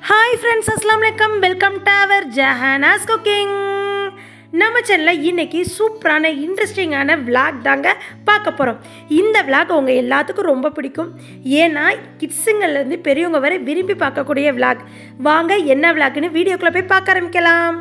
hi friends அஸ்லாம் வலைக்கம் welcome to our Jahana's cooking நம்ம சேனலில் இன்னைக்கு சூப்பரான இன்ட்ரெஸ்டிங்கான விளாக் தாங்க பார்க்க போகிறோம் இந்த விளாக் உங்கள் எல்லாத்துக்கும் ரொம்ப பிடிக்கும் ஏன்னா கிட்ஸுங்கள்லேருந்து பெரியவங்க வரை விரும்பி பார்க்கக்கூடிய விளாக் வாங்க என்ன விளாக்னு வீடியோக்குள்ளே போய் பார்க்க ஆரம்பிக்கலாம்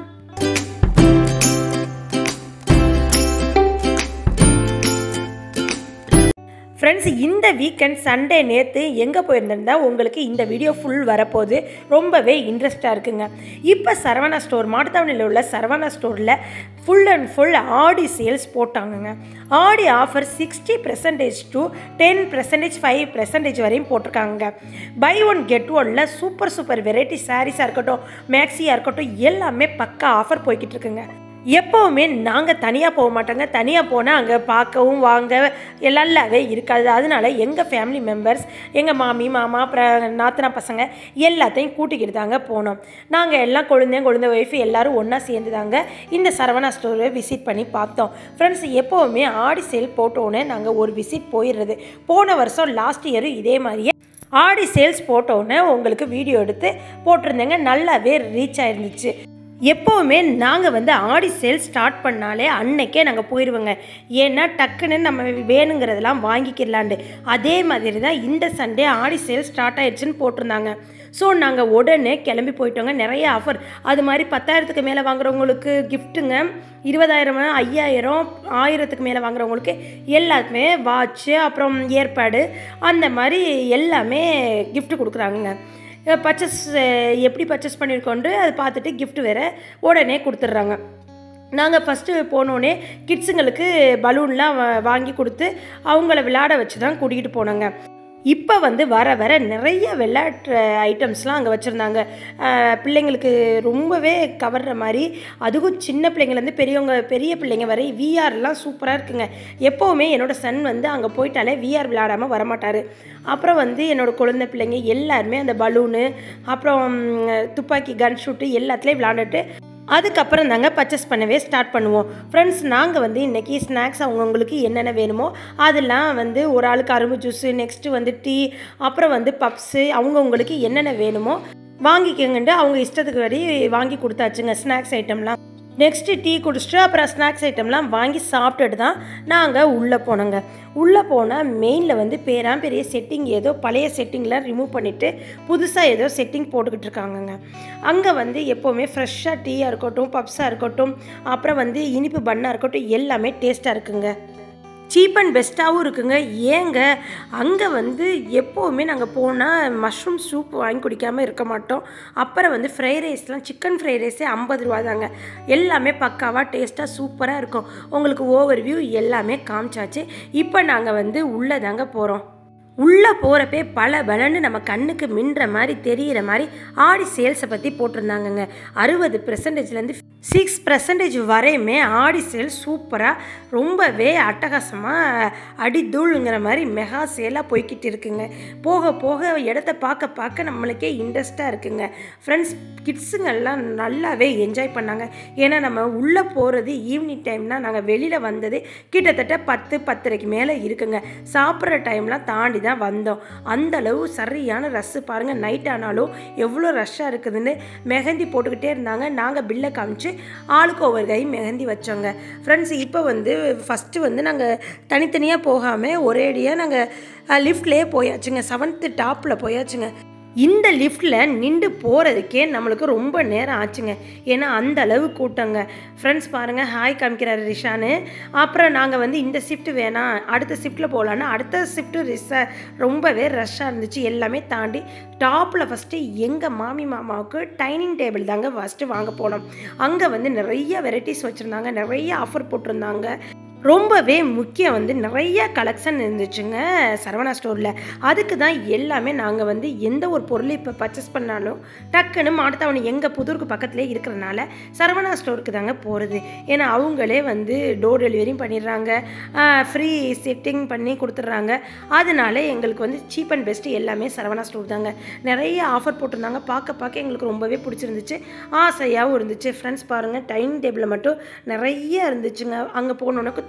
ஃப்ரெண்ட்ஸ் இந்த வீக்கெண்ட் சண்டே நேற்று எங்கே போயிருந்திருந்தா உங்களுக்கு இந்த வீடியோ ஃபுல் வரப்போகுது ரொம்பவே இன்ட்ரெஸ்ட்டாக இருக்குங்க இப்போ சரவணா ஸ்டோர் மாட்டுத்தாவணியில் உள்ள சரவணா ஸ்டோரில் full and full Aadi sales போட்டாங்கங்க Aadi offer sixty percentage to ten percentage five percentage வரையும் போட்டிருக்காங்க பை ஒன் கெட் ஒனில் சூப்பர் சூப்பர் வெரைட்டி சாரீஸாக இருக்கட்டும் மேக்ஸியாக இருக்கட்டும் எல்லாமே பக்கா ஆஃபர் போய்கிட்டு இருக்குங்க எப்போவுமே நாங்கள் தனியாக போக மாட்டோங்க தனியாக போனால் அங்கே பார்க்கவும் வாங்க நல்லாவே இருக்காது அதனால எங்கள் ஃபேமிலி மெம்பர்ஸ் எங்கள் மாமி மாமா அப்புறம் நாத்தனா பசங்க எல்லாத்தையும் கூட்டிக்கிட்டு தாங்க போனோம் நாங்கள் எல்லாம் கொழுந்தேன் கொழுந்த ஒய்ஃபு எல்லோரும் ஒன்றா சேர்ந்து தாங்க இந்த சரவணா ஸ்டோரை விசிட் பண்ணி பார்த்தோம் ஃப்ரெண்ட்ஸ் எப்போவுமே ஆடி சேல் போட்டோன்னே நாங்கள் ஒரு விசிட் போயிடுறது போன வருஷம் லாஸ்ட் இயரும் இதே மாதிரியே ஆடி சேல்ஸ் போட்டோன்னே உங்களுக்கு வீடியோ எடுத்து போட்டிருந்தேங்க நல்லாவே ரீச் ஆயிருந்துச்சு எப்போவுமே நாங்கள் வந்து ஆடி சேல் ஸ்டார்ட் பண்ணாலே அன்னைக்கே நாங்கள் போயிடுவோங்க ஏன்னா டக்குன்னு நம்ம வேணுங்கிறதெல்லாம் வாங்கிக்கிடலாண்டு அதே மாதிரி தான் இந்த சண்டே ஆடி சேல் ஸ்டார்ட் ஆயிடுச்சுன்னு போட்டிருந்தாங்க ஸோ நாங்கள் உடனே கிளம்பி போயிட்டோங்க நிறைய ஆஃபர் அது மாதிரி பத்தாயிரத்துக்கு மேலே வாங்குறவங்களுக்கு கிஃப்ட்டுங்க இருபதாயிரம் ஐயாயிரம் ஆயிரத்துக்கு மேலே வாங்குறவங்களுக்கு எல்லாத்துக்குமே வாட்ச்சு அப்புறம் ஏற்பாடு அந்த மாதிரி எல்லாமே கிஃப்ட் கொடுக்குறாங்க பர்ச்சேஸ் எப்படி பர்ச்சேஸ் பண்ணியிருக்கோன்ட்டு அதை பார்த்துட்டு கிஃப்ட் வேறு உடனே கொடுத்துட்றாங்க நாங்கள் ஃபஸ்ட்டு போனோடனே கிட்ஸுங்களுக்கு பலூன்லாம் வாங்கி கொடுத்து அவங்கள விளையாட வச்சு தான் கூட்டிகிட்டு போனோங்க இப்போ வந்து வர வர நிறைய விளையாட்டு ஐட்டம்ஸ்லாம் அங்கே வச்சுருந்தாங்க பிள்ளைங்களுக்கு ரொம்பவே கவர்ற மாதிரி அதுவும் சின்ன பிள்ளைங்கலேருந்து பெரியவங்க பெரிய பிள்ளைங்க வரை விஆர்லாம் சூப்பராக இருக்குங்க எப்போவுமே என்னோடய சன் வந்து அங்கே போயிட்டாலே விஆர் விளையாடாமல் வரமாட்டார் அப்புறம் வந்து என்னோடய குழந்தை பிள்ளைங்க எல்லாருமே அந்த பலூனு அப்புறம் துப்பாக்கி கன் ஷூட்டு எல்லாத்துலேயும் விளாண்டுட்டு அதுக்கப்புறம் தாங்க பர்ச்சேஸ் பண்ணவே ஸ்டார்ட் பண்ணுவோம் ஃப்ரெண்ட்ஸ் நாங்கள் வந்து இன்றைக்கி ஸ்நாக்ஸ் அவங்கவுங்களுக்கு என்னென்ன வேணுமோ அதெல்லாம் வந்து ஒரு ஆளுக்கு அரும்பு ஜூஸு நெக்ஸ்ட்டு வந்து டீ அப்புறம் வந்து பப்ஸு அவங்கவுங்களுக்கு என்னென்ன வேணுமோ வாங்கிக்கோங்கன்ட்டு அவங்க இஷ்டத்துக்கு வரை வாங்கி கொடுத்தாச்சுங்க ஸ்நாக்ஸ் ஐட்டம்லாம் நெக்ஸ்ட்டு டீ குடிச்சிட்டு அப்புறம் ஸ்நாக்ஸ் ஐட்டம்லாம் வாங்கி சாப்பிட்டுட்டு தான் நாங்கள் உள்ளே போனோங்க உள்ளே போனால் மெயினில் வந்து பேராம் பெரிய செட்டிங் ஏதோ பழைய செட்டிங்லாம் ரிமூவ் பண்ணிவிட்டு புதுசாக ஏதோ செட்டிங் போட்டுக்கிட்டு இருக்காங்கங்க அங்கே வந்து எப்போவுமே ஃப்ரெஷ்ஷாக டீயாக இருக்கட்டும் பப்ஸாக இருக்கட்டும் அப்புறம் வந்து இனிப்பு பண்ணாக இருக்கட்டும் எல்லாமே டேஸ்ட்டாக இருக்குங்க சீப் அண்ட் பெஸ்ட்டாகவும் இருக்குங்க ஏங்க அங்கே வந்து எப்போவுமே நாங்கள் போனால் மஷ்ரூம் சூப் வாங்கி குடிக்காமல் இருக்க மாட்டோம் அப்புறம் வந்து ஃப்ரைட் ரைஸ்லாம் சிக்கன் ஃப்ரைட் ரைஸே ஐம்பது ரூபா தாங்க எல்லாமே பக்காவாக டேஸ்ட்டாக சூப்பராக இருக்கும் உங்களுக்கு ஓவர் வியூ எல்லாமே காமிச்சாச்சு இப்போ நாங்கள் வந்து உள்ளே தாங்க போகிறோம் உள்ளே போகிறப்பே பல பலன்னு நம்ம கண்ணுக்கு மின்ற மாதிரி தெரிகிற மாதிரி ஆடி சேல்ஸை பற்றி போட்டிருந்தாங்கங்க அறுபது பெர்சன்டேஜ்லேருந்து சிக்ஸ் பர்சன்டேஜ் வரையுமே ஆடி சேல் சூப்பராக ரொம்பவே அட்டகாசமாக அடிதூளுங்கிற மாதிரி மெகா சேலாக போய்கிட்டு இருக்குங்க போக போக இடத்த பார்க்க பார்க்க நம்மளுக்கே இன்ட்ரெஸ்ட்டாக இருக்குங்க ஃப்ரெண்ட்ஸ் கிட்ஸுங்கெல்லாம் நல்லாவே என்ஜாய் பண்ணாங்க ஏன்னா நம்ம உள்ளே போகிறது ஈவினிங் டைம்னால் நாங்கள் வெளியில் வந்தது கிட்டத்தட்ட பத்து பத்தரைக்கு மேலே இருக்குங்க சாப்பிட்ற டைம்லாம் தாண்டி தான் வந்தோம் அந்தளவு சரியான ரஷ்ஷு பாருங்கள் நைட் ஆனாலும் எவ்வளோ ரஷ்ஷாக இருக்குதுன்னு மெஹந்தி போட்டுக்கிட்டே இருந்தாங்க நாங்கள் பில்லை காமிச்சு ஆளுக்கு ஒவ்வொரு கை மெஹந்தி வச்சோங்க ஃப்ரெண்ட்ஸ் இப்போ வந்து ஃபஸ்ட்டு வந்து நாங்கள் தனித்தனியாக போகாமல் ஒரேடியாக நாங்கள் லிஃப்ட்லேயே போயாச்சுங்க செவன்த்து டாப்பில் போயாச்சுங்க இந்த லிஃப்ட்டில் நின்று போகிறதுக்கே நம்மளுக்கு ரொம்ப நேரம் ஆச்சுங்க ஏன்னா அந்த அளவு கூட்டங்க ஃப்ரெண்ட்ஸ் பாருங்கள் ஹாய் காமிக்கிறாரு ரிஷானு அப்புறம் நாங்கள் வந்து இந்த ஷிஃப்ட் வேணாம் அடுத்த ஷிஃப்ட்டில் போகலான்னு அடுத்த ஷிஃப்ட்டு ரிஷா ரொம்பவே ரஷ்ஷாக இருந்துச்சு எல்லாமே தாண்டி டாப்பில் ஃபஸ்ட்டு எங்கள் மாமி மாமாவுக்கு டைனிங் டேபிள் தாங்க ஃபஸ்ட்டு வாங்க போனோம் அங்கே வந்து நிறைய வெரைட்டிஸ் வச்சுருந்தாங்க நிறைய ஆஃபர் போட்டிருந்தாங்க ரொம்பவே முக்கியம் வந்து நிறைய கலெக்ஷன் இருந்துச்சுங்க சரவணா ஸ்டோரில் அதுக்கு தான் எல்லாமே நாங்கள் வந்து எந்த ஒரு பொருளை இப்போ பர்ச்சேஸ் பண்ணாலும் டக்குன்னு மாட்டுத்தாவணி எங்கள் புதூருக்கு பக்கத்துலேயே இருக்கிறனால சரவணா ஸ்டோருக்கு தாங்க போகிறது ஏன்னா அவங்களே வந்து டோர் டெலிவரியும் பண்ணிடுறாங்க ஃப்ரீ செட்டிங் பண்ணி கொடுத்துட்றாங்க அதனால எங்களுக்கு வந்து சீப் அண்ட் பெஸ்ட்டு எல்லாமே சரவணா ஸ்டோர் தாங்க நிறைய ஆஃபர் போட்டிருந்தாங்க பார்க்க பார்க்க எங்களுக்கு ரொம்பவே பிடிச்சிருந்துச்சு ஆசையாகவும் இருந்துச்சு ஃப்ரெண்ட்ஸ் பாருங்கள் டைனிங் டேபிளில் மட்டும் நிறைய இருந்துச்சுங்க அங்கே போனோன்னே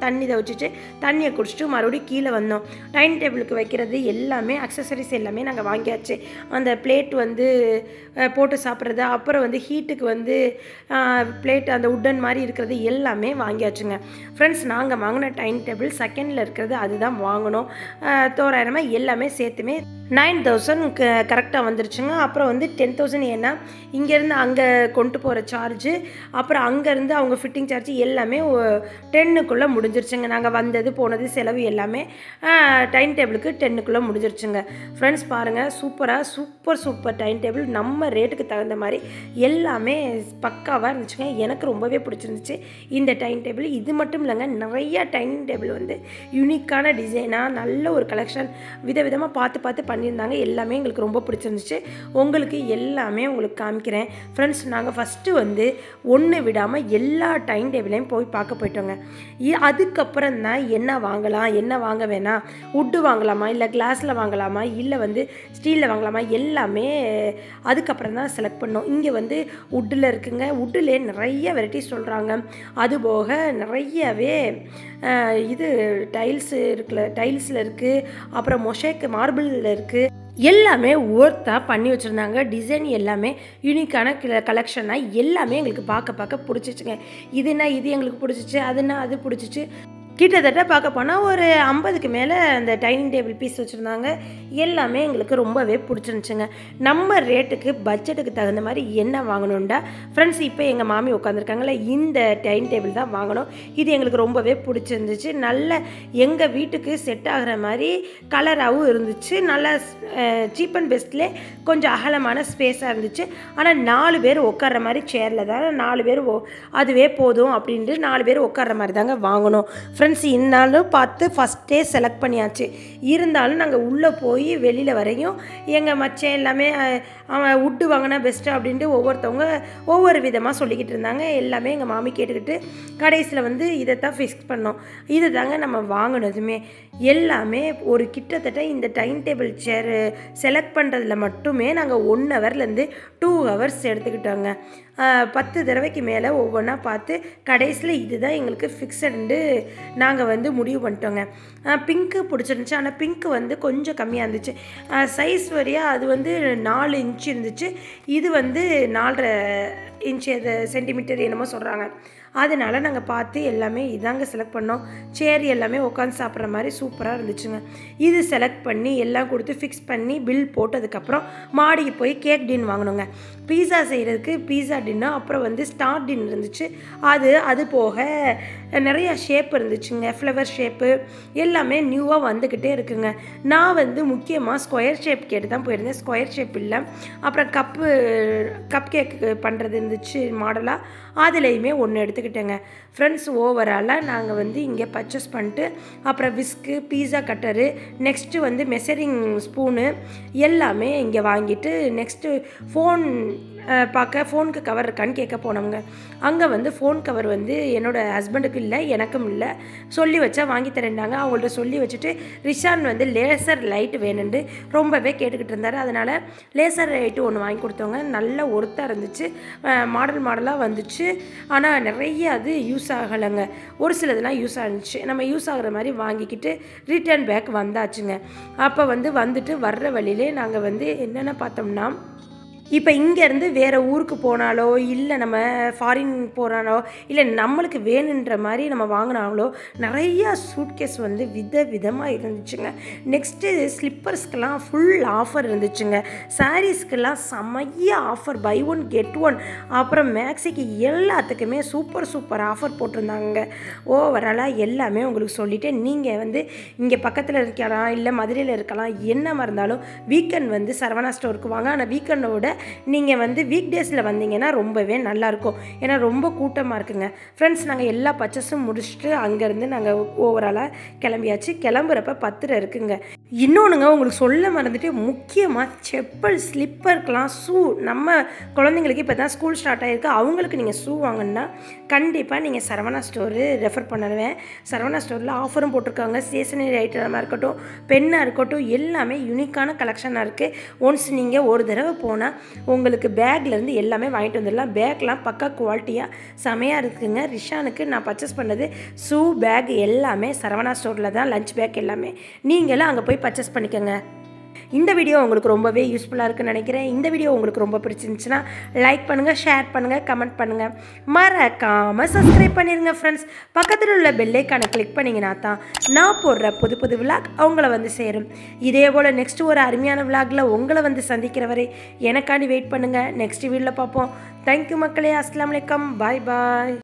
தண்ணி வச்சுட்டு தண்ணியை குடிச்சிட்டு மறுபடியும் கீழே வந்தோம் டைனிங் டேபிளுக்கு வைக்கிறது எல்லாமே அக்சசரிஸ் எல்லாமே நாங்கள் வாங்கியாச்சு அந்த பிளேட் வந்து அஹ், போட்டு சாப்பிட்றது அப்புறம் வந்து ஹீட்டுக்கு வந்து பிளேட் அந்த உட்டன் மாதிரி இருக்கிறது எல்லாமே வாங்கியாச்சுங்க ஃப்ரெண்ட்ஸ் நாங்கள் வாங்கின டைனிங் டேபிள் செகண்டில் இருக்கிறது அதுதான் வாங்கினோம் அஹ், தோராயிரமாக எல்லாமே சேர்த்துமே நைன் தௌசண்ட் கரெக்டாக வந்துருச்சுங்க அப்புறம் வந்து டென் தௌசண்ட் ஏன்னா இங்கேருந்து அங்கே கொண்டு போகிற சார்ஜு அப்புறம் அங்கேருந்து அவங்க ஃபிட்டிங் சார்ஜ் எல்லாமே டென்னுக்குள்ளே முடிஞ்சிருச்சுங்க நாங்கள் வந்தது போனது செலவு எல்லாமே டைம் டேபிளுக்கு டென்னுக்குள்ளே முடிஞ்சிருச்சுங்க ஃப்ரெண்ட்ஸ் பாருங்கள் சூப்பராக சூப்பர் சூப்பர் டைம் டேபிள் நம்ம ரேட்டுக்கு தகுந்த மாதிரி எல்லாமே பக்காவாக இருந்துச்சுங்க எனக்கு ரொம்பவே பிடிச்சிருந்துச்சு இந்த டைம் டேபிள் இது மட்டும் இல்லைங்க நிறைய டைனிங் டேபிள் வந்து யூனிக்கான டிசைனாக நல்ல ஒரு கலெக்ஷன் விதவிதமாக பார்த்து பார்த்து பண்ணியிருந்தாங்க எல்லாமே எங்களுக்கு ரொம்ப பிடிச்சிருந்துச்சு உங்களுக்கு எல்லாமே உங்களுக்கு காமிக்கிறேன் ஃப்ரெண்ட்ஸ் நாங்கள் ஃபஸ்ட்டு வந்து ஒன்று விடாமல் எல்லா டைம் டேபிளையும் போய் பார்க்க போயிட்டோங்க இ- அதுக்கப்புறம் தான் என்ன வாங்கலாம் என்ன வாங்க வேணாம் உட்டு வாங்கலாமா இல்லை கிளாஸில் வாங்கலாமா இல்லை வந்து ஸ்டீலில் வாங்கலாமா எல்லாமே அதுக்கப்புறம் தான் செலக்ட் பண்ணோம் இங்கே வந்து உட்டில் இருக்குங்க உட்டிலே நிறைய வெரைட்டிஸ் சொல்கிறாங்க அதுபோக நிறையவே அஹ், இது டைல்ஸு இருக்குல்ல டைல்ஸில் இருக்குது அப்புறம் மொஷேக் மார்பிளில் இருக்குது எல்லாமே ஒர்த்தாக பண்ணி வச்சுருந்தாங்க டிசைன் எல்லாமே யூனிக்கான கலெக்ஷனாக எல்லாமே எங்களுக்கு பார்க்க பார்க்க பிடிச்சிச்சுங்க இதுனா இது எங்களுக்கு பிடிச்சிச்சு அதுனா அது பிடிச்சிச்சு கிட்டத்தட்ட பார்க்க போனால் ஒரு ஐம்பதுக்கு மேலே அந்த டைனிங் டேபிள் பீஸ் வச்சுருந்தாங்க எல்லாமே எங்களுக்கு ரொம்பவே பிடிச்சிருந்துச்சுங்க நம்ம ரேட்டுக்கு பட்ஜெட்டுக்கு தகுந்த மாதிரி என்ன வாங்கணும்டா ஃப்ரெண்ட்ஸ் இப்போ எங்கள் மாமி உட்காந்துருக்காங்களே இந்த டைனிங் டேபிள் தான் வாங்கணும் இது எங்களுக்கு ரொம்பவே பிடிச்சிருந்துச்சு நல்ல எங்கள் வீட்டுக்கு செட் ஆகிற மாதிரி கலராகவும் இருந்துச்சு நல்லா சீப் அண்ட் பெஸ்ட்லே கொஞ்சம் அகலமான ஸ்பேஸாக இருந்துச்சு ஆனால் நாலு பேர் உட்கார்ற மாதிரி சேரில் தான் நாலு பேர் ஓ- அதுவே போதும் அப்படின்ட்டு நாலு பேர் உட்கார்ற மாதிரி தாங்க வாங்கணும் ஃப்ரெண்ட்ஸ் இன்னாலும் பார்த்து ஃபஸ்ட்டே செலக்ட் பண்ணியாச்சு இருந்தாலும் நாங்கள் உள்ளே போய் வெளியில் வரையும் எங்கள் மச்சன் எல்லாமே அஹ், அவன் உட்டு வாங்கினா பெஸ்ட்டு அப்படின்ட்டு ஒவ்வொருத்தவங்க ஒவ்வொரு விதமாக சொல்லிக்கிட்டு இருந்தாங்க எல்லாமே எங்கள் மாமி கேட்டுக்கிட்டு கடைசியில் வந்து இதை தான் ஃபிக்ஸ் பண்ணோம் இது தாங்க நம்ம வாங்கினதுமே எல்லாமே ஒரு கிட்டத்தட்ட இந்த டைம் டேபிள் சேர் செலக்ட் பண்ணுறதுல மட்டுமே நாங்கள் ஒன் ஹவர்லேருந்து டூ ஹவர்ஸ் எடுத்துக்கிட்டோங்க ஆஹ் பத்து தடவைக்கு மேலே ஒவ்வொன்றா பார்த்து கடைசியில் இதுதான் எங்களுக்கு ஃபிக்ஸடுண்டு நாங்கள் வந்து முடிவு பண்ணிட்டோங்க பிங்க்கு பிடிச்சிருந்துச்சு ஆனால் பிங்க்கு வந்து கொஞ்சம் கம்மியாக இருந்துச்சு சைஸ் வழியாக அது வந்து நாலு இன்ச் இருந்துச்சு இது வந்து நாலரை இன்ச் அது சென்டிமீட்டர் என்னமோ சொல்கிறாங்க அதனால நாங்கள் பார்த்து எல்லாமே இதாங்க செலக்ட் பண்ணோம் சேர் எல்லாமே உட்காந்து சாப்பிட்ற மாதிரி சூப்பராக இருந்துச்சுங்க இது செலக்ட் பண்ணி எல்லாம் கொடுத்து ஃபிக்ஸ் பண்ணி பில் போட்டதுக்கப்புறம் மாடிக்கு போய் கேக் டின் வாங்கினோங்க பீஸா செய்கிறதுக்கு பீஸா டின்னு அப்புறம் வந்து ஸ்டார் டின் இருந்துச்சு அது அது போக நிறையா ஷேப் இருந்துச்சுங்க ஃப்ளவர் ஷேப்பு எல்லாமே நியூவாக வந்துக்கிட்டே இருக்குங்க நான் வந்து முக்கியமாக ஸ்கொயர் ஷேப் கேட்டு தான் போயிருந்தேன் ஸ்கொயர் ஷேப் இல்லை அப்புறம் கப்பு கப் கேக் பண்ணுறது இருந்துச்சு மாடலாக அதுலேயுமே ஒன்று எடுத்துக்கிட்டேங்க ஃப்ரெண்ட்ஸ் ஓவராலாக நாங்கள் வந்து இங்கே பர்ச்சேஸ் பண்ணிட்டு அப்புறம் விஸ்க்கு பீஸா கட்டரு நெக்ஸ்ட்டு வந்து மெசரிங் ஸ்பூனு எல்லாமே இங்கே வாங்கிட்டு நெக்ஸ்ட்டு ஃபோன் பார்க்க ஃபோனுக்கு கவர் இருக்கான்னு கேட்க போனோங்க அங்கே வந்து ஃபோன் கவர் வந்து என்னோட ஹஸ்பண்டுக்கு இல்லை எனக்கும் இல்லை சொல்லி வச்சா வாங்கி தரேன்டாங்க அவங்கள்ட்ட சொல்லி வச்சுட்டு ரிஷான் வந்து லேசர் லைட் வேணுண்டு ரொம்பவே கேட்டுக்கிட்டு இருந்தார் அதனால் லேசர் லைட்டு ஒன்று வாங்கி கொடுத்தவங்க நல்ல ஒருத்தாக இருந்துச்சு மாடல் மாடலாக வந்துச்சு ஆனால் நிறைய அது யூஸ் ஆகலைங்க ஒரு சிலதெல்லாம் யூஸ் ஆனிச்சு நம்ம யூஸ் ஆகுற மாதிரி வாங்கிக்கிட்டு ரிட்டர்ன் பேக் வந்தாச்சுங்க அப்போ வந்து வந்துட்டு வர்ற வழியிலே நாங்கள் வந்து என்னென்ன பார்த்தோம்னா இப்போ இங்கேருந்து வேறு ஊருக்கு போனாலோ இல்லை நம்ம ஃபாரின் போனாலோ இல்லை நம்மளுக்கு வேணுன்ற மாதிரி நம்ம வாங்கினாங்களோ நிறையா சூட்கேஸ் வந்து வித விதமாக இருந்துச்சுங்க நெக்ஸ்ட்டு ஸ்லிப்பர்ஸ்க்கெல்லாம் ஃபுல் ஆஃபர் இருந்துச்சுங்க சாரீஸ்க்கெல்லாம் செமைய offer buy one get one அப்புறம் மேக்ஸிக்கு எல்லாத்துக்குமே சூப்பர் சூப்பர் ஆஃபர் போட்டிருந்தாங்க ஓவராலாக எல்லாமே உங்களுக்கு சொல்லிவிட்டு நீங்கள் வந்து இங்கே பக்கத்தில் இருக்கலாம் இல்லை மதுரையில் இருக்கலாம் என்னமா இருந்தாலும் வீக்கெண்ட் வந்து சரவணா ஸ்டோருக்கு வாங்க ஆனால் வீக்கெண்டோட நீங்கள் வந்து வீக் டேஸில் வந்தீங்கன்னா ரொம்பவே நல்லாயிருக்கும் ஏன்னா ரொம்ப கூட்டமாக இருக்குங்க ஃப்ரெண்ட்ஸ் நாங்கள் எல்லா பர்ச்சஸும் முடிச்சுட்டு அங்கேருந்து நாங்கள் ஓவராலாக கிளம்பியாச்சு கிளம்புறப்ப பத்திரை இருக்குங்க இன்னொன்றுங்க உங்களுக்கு சொல்ல மறந்துட்டு முக்கியமாக செப்பல் ஸ்லிப்பருக்கெலாம் ஷூ நம்ம குழந்தைங்களுக்கு இப்போ தான் ஸ்கூல் ஸ்டார்ட் ஆகிருக்கு அவங்களுக்கு நீங்கள் ஷூ வாங்கினா கண்டிப்பாக நீங்கள் சரவணா ஸ்டோரு ரெஃபர் பண்ணுவேன் சரவணா ஸ்டோரில் ஆஃபரும் போட்டிருக்காங்க ஸ்டேஷனரி ஐட்டமாக இருக்கட்டும் பென்னாக இருக்கட்டும் எல்லாமே யூனிக்கான கலெக்ஷனாக இருக்குது ஒன்ஸ் நீங்கள் ஒரு தடவை போனால் உங்களுக்கு பேக்லேருந்து எல்லாமே வாங்கிட்டு வந்துடலாம் பேக்லாம் பக்கா குவாலிட்டியாக செமையாக இருக்குங்க ரிஷானுக்கு நான் பர்ச்சேஸ் பண்ணது ஷூ பேக் எல்லாமே சரவணா ஸ்டோரில் தான் லஞ்ச் பேக் எல்லாமே நீங்களும் அங்கே போய் பர்ச்சேஸ் பண்ணிக்கோங்க இந்த வீடியோ உங்களுக்கு ரொம்பவே யூஸ்ஃபுல்லாக இருக்குன்னு நினைக்கிறேன் இந்த வீடியோ உங்களுக்கு ரொம்ப பிடிச்சிருந்துச்சுன்னா லைக் பண்ணுங்கள் ஷேர் பண்ணுங்கள் கமெண்ட் பண்ணுங்கள் மறக்காமல் சப்ஸ்கிரைப் பண்ணிடுங்க ஃப்ரெண்ட்ஸ் பக்கத்தில் உள்ள பெல்லைக்கான கிளிக் பண்ணிங்கன்னா தான் நான் போடுற புது புது விளாக் அவங்கள வந்து சேரும் இதே போல் நெக்ஸ்ட் ஒரு அருமையான விளாகில் உங்களை வந்து சந்திக்கிற வரை எனக்காண்டி வெயிட் பண்ணுங்கள் நெக்ஸ்ட் வீடியோவில் பார்ப்போம் தேங்க்யூ மக்களே அஸ்லாம் வலைக்கம் பாய் பாய்